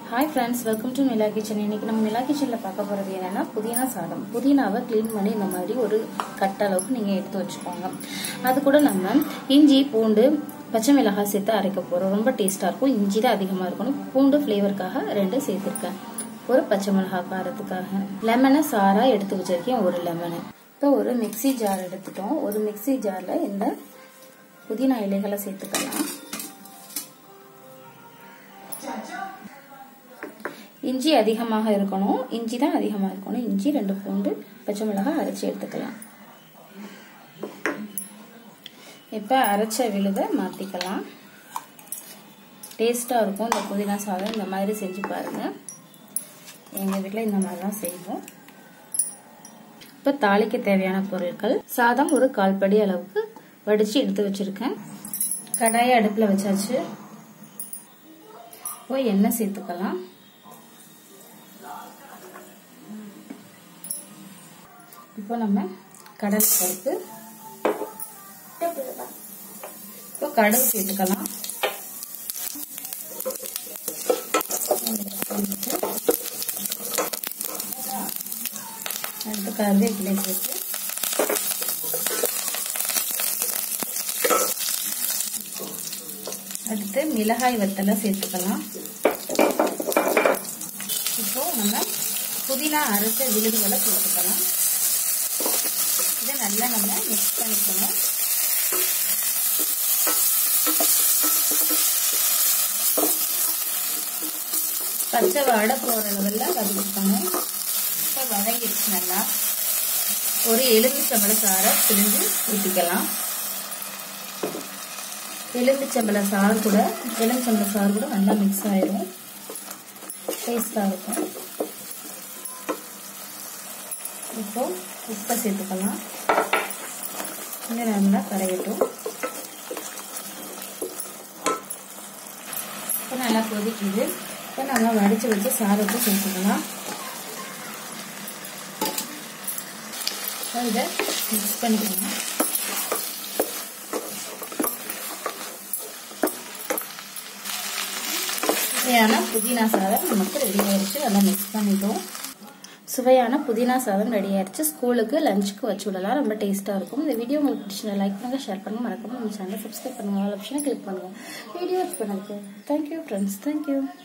hi friends welcome to Nila kitchen இன்னைக்கு நம்ம நிலா கிச்சனில் பார்க்க போகிறது என்னன்னா புதினா சாதம் புதினாவை க்ளீன் பண்ணி இந்த மாதிரி ஒரு கட்ட அளவுக்கு நீங்கள் எடுத்து வச்சுக்கோங்க அது கூட நம்ம இஞ்சி பூண்டு பச்சை மிளகாய் சேர்த்து அரைக்க போகிறோம் ரொம்ப டேஸ்ட்டாக இருக்கும் இஞ்சி தான் அதிகமாக இருக்கணும் பூண்டு ஃப்ளேவருக்காக ரெண்டு சேர்த்துருக்கேன் ஒரு பச்சை மிளகாய் காரத்துக்காக லெமனை சாராக எடுத்து வச்சிருக்கேன் ஒரு லெமனு இப்போ ஒரு மிக்ஸி ஜார் எடுத்துட்டோம் ஒரு மிக்ஸி ஜாரில் இந்த புதினா இலைகளை சேர்த்துக்கலாம் இஞ்சி அதிகமாக இருக்கணும் இஞ்சி தான் அதிகமாக இருக்கணும் இஞ்சி ரெண்டு பூண்டு பச்சை மிளகாய் அரைச்சி எடுத்துக்கலாம் இப்போ அரைச்ச விழுதை மாற்றிக்கலாம் டேஸ்ட்டாக இருக்கும் இந்த புதினா சாதம் இந்த மாதிரி செஞ்சு பாருங்கள் எங்கள் வீட்டில் இந்த மாதிரி தான் செய்வோம் இப்போ தாளிக்க தேவையான பொருட்கள் சாதம் ஒரு கால்படி அளவுக்கு வடித்து எடுத்து வச்சுருக்கேன் கடாயை அடுப்பில் வச்சாச்சு இப்போ எண்ணெய் சேர்த்துக்கலாம் இப்போ நம்ம கடலை பருப்பு இப்போ கடுகு சேர்த்துக்கலாம் அடுத்து கருவேப்பிலை சேர்த்து அடுத்து மிளகாய் வத்தலை சேர்த்துக்கலாம் இப்போ நம்ம புதினா அரைச்ச விழுதுகளை சேர்த்துக்கலாம் இதை நல்லா நம்ம மிக்ஸ் பண்ணிக்கணும் பச்சை வாடை போகிற லெவலில் வதக்கிக்கணும் இப்போ வதங்கிடுச்சு நல்லா ஒரு எலுமிச்சம்பழ சாறை பிழிஞ்சு ஊற்றிக்கலாம் எலுமிச்சம்பழ சாறு கூட எலுமிச்சம்பழ சாறு கூட நல்லா மிக்ஸ் ஆயிடும் டேஸ்டாக இருக்கும் இப்போ உப்பை சேர்த்துக்கலாம் இன்னும் நல்லா கரையட்டும் இப்போ நல்லா கொதிக்குது இப்போ நல்லா வடித்து வச்சு சாதத்தை சேர்த்துக்கலாம் இதை மிக்ஸ் பண்ணிக்கலாம் சுவையான புதினா சாதம் நமக்கு ரெடி ஆயிடுச்சு நல்லா மிக்ஸ் பண்ணிட்டோம் சுவையான புதினா சாதம் ரெடி ஆயிடுச்சு ஸ்கூலுக்கு லஞ்சுக்கு வச்சு விடலாம் ரொம்ப டேஸ்ட்டாக இருக்கும் இந்த வீடியோ உங்களுக்கு பிடிச்சிருந்தா லைக் பண்ணுங்க ஷேர் பண்ணுங்க மறக்காம நம்ம சேனலை சப்ஸ்கிரைப் பண்ணுங்க ஆல் ஆப்ஷனை கிளிக் பண்ணுங்க வீடியோ பண்ணதுக்கு தேங்க்யூ ஃப்ரெண்ட்ஸ் தேங்க்யூ